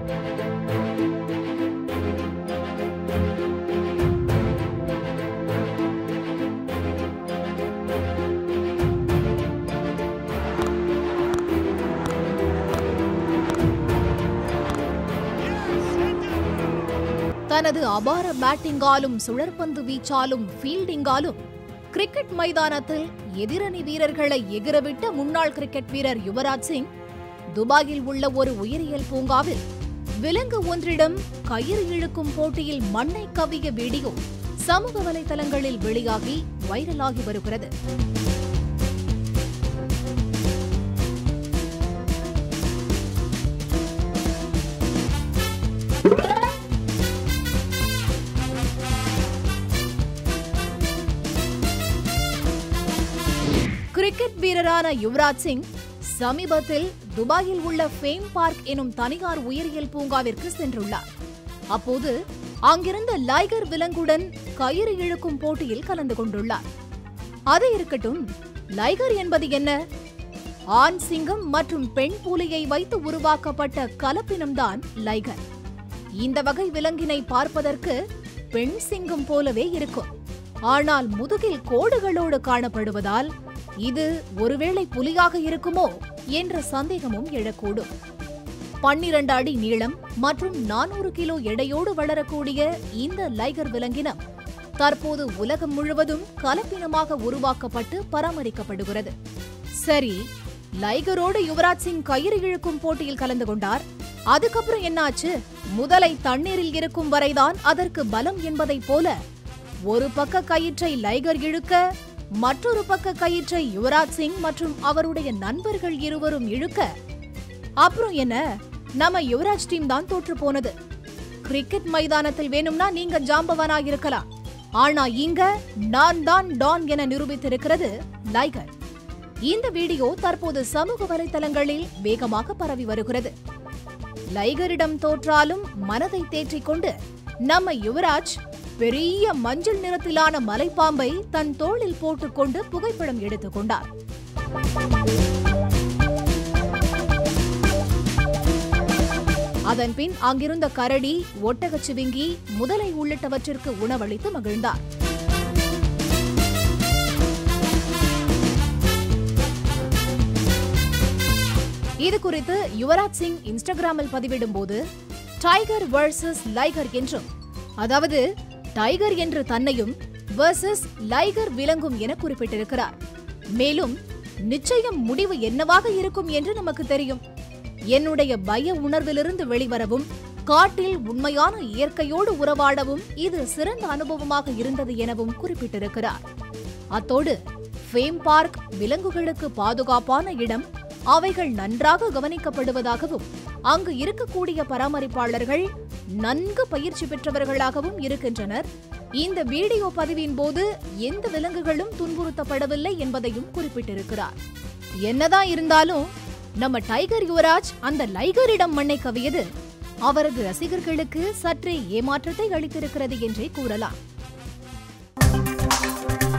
தனது அபார பேட்டிங்காலும் சுழற்பந்து வீச்சாலும் ஃபீல்டிங்காலும் கிரிக்கெட் மைதானத்தில் எதிரணி வீரர்களை எகிரவிட்ட முன்னாள் கிரிக்கெட் வீரர் யுவராஜ் சிங் துபாயில் உள்ள ஒரு உயிரியல் பூங்காவில் விலங்கு ஒன்றிடம் கயிறு இழுக்கும் போட்டியில் மண்ணை கவ்விய வீடியோ சமூக வலைதளங்களில் வெளியாகி வைரலாகி வருகிறது கிரிக்கெட் வீரரான யுவராஜ் சிங் சமீபத்தில் துபாயில் உள்ள ஃபேம் பார்க் எனும் தனியார் உயிரியல் பூங்காவிற்கு சென்றுள்ளார் அப்போது அங்கிருந்த லைகர் விலங்குடன் கயிறு இழுக்கும் போட்டியில் கலந்து கொண்டுள்ளார் அது இருக்கட்டும் லைகர் என்பது என்ன ஆண் சிங்கம் மற்றும் பெண் புலியை வைத்து உருவாக்கப்பட்ட கலப்பினம்தான் லைகர் இந்த வகை விலங்கினை பார்ப்பதற்கு பெண் சிங்கம் போலவே இருக்கும் ஆனால் முதுகில் கோடுகளோடு காணப்படுவதால் இது ஒருவேளை புலியாக இருக்குமோ என்ற சந்தேகமும் எழக்கூடும் பன்னிரண்டு அடி நீளம் மற்றும் நானூறு கிலோ எடையோடு வளரக்கூடிய இந்த லைகர் விலங்கினம் தற்போது உலகம் முழுவதும் கலப்பினமாக உருவாக்கப்பட்டு பராமரிக்கப்படுகிறது சரி லைகரோடு யுவராஜ் சிங் கயிறு இழுக்கும் போட்டியில் கலந்து கொண்டார் அதுக்கப்புறம் என்னாச்சு முதலை தண்ணீரில் இருக்கும் வரைதான் அதற்கு பலம் என்பதைப் போல ஒரு பக்க கயிற்றை லைகர் இழுக்க மற்றொரு பக்க கயிற்றை யுவராஜ் சிங் மற்றும் அவருடைய நண்பர்கள் இருவரும் இழுக்க அப்புறம் என்ன நம்ம யுவராஜ் டீம் தான் தோற்று போனது கிரிக்கெட் மைதானத்தில் வேணும்னா நீங்க ஜாம்பவானா இருக்கலாம் ஆனா இங்க நான் தான் டான் என நிரூபித்திருக்கிறது லைகர் இந்த வீடியோ தற்போது சமூக வலைதளங்களில் வேகமாக பரவி வருகிறது லைகரிடம் தோற்றாலும் மனதை தேற்றிக் கொண்டு நம்ம யுவராஜ் பெரிய மஞ்சள் நிறத்திலான மலைப்பாம்பை தன் தோளில் போட்டுக்கொண்டு புகைப்படம் எடுத்துக் கொண்டார் அதன்பின் அங்கிருந்த கரடி ஒட்டகச்சிவிங்கி முதலை உள்ளிட்டவற்றிற்கு உணவளித்து மகிழ்ந்தார் இது குறித்து யுவராஜ் சிங் இன்ஸ்டாகிராமில் பதிவிடும் போது டைகர் வர்சஸ் லைகர் என்றும் அதாவது டைகர் என்று தன்னையும் வர்சஸ் லைகர் விளங்கும் என குறிப்பிட்டிருக்கிறார் மேலும் நிச்சயம் முடிவு என்னவாக இருக்கும் என்று நமக்கு தெரியும் என்னுடைய பய உணர்விலிருந்து வெளிவரவும் காட்டில் உண்மையான இயற்கையோடு உறவாடவும் இது சிறந்த அனுபவமாக இருந்தது எனவும் குறிப்பிட்டிருக்கிறார் அத்தோடு ஃபேம் பார்க் விலங்குகளுக்கு பாதுகாப்பான இடம் அவைகள் நன்றாக கவனிக்கப்படுவதாகவும் அங்கு இருக்கக்கூடிய பராமரிப்பாளர்கள் நன்கு பயிற்சி பெற்றவர்களாகவும் இருக்கின்றனர் இந்த வீடியோ பதிவின் போது எந்த விலங்குகளும் துன்புறுத்தப்படவில்லை என்பதையும் குறிப்பிட்டிருக்கிறார் என்னதான் இருந்தாலும் நம்ம டைகர் யுவராஜ் அந்த லைகரிடம் மண்ணை கவியது அவரது ரசிகர்களுக்கு சற்றே ஏமாற்றத்தை அளித்திருக்கிறது என்றே கூறலாம்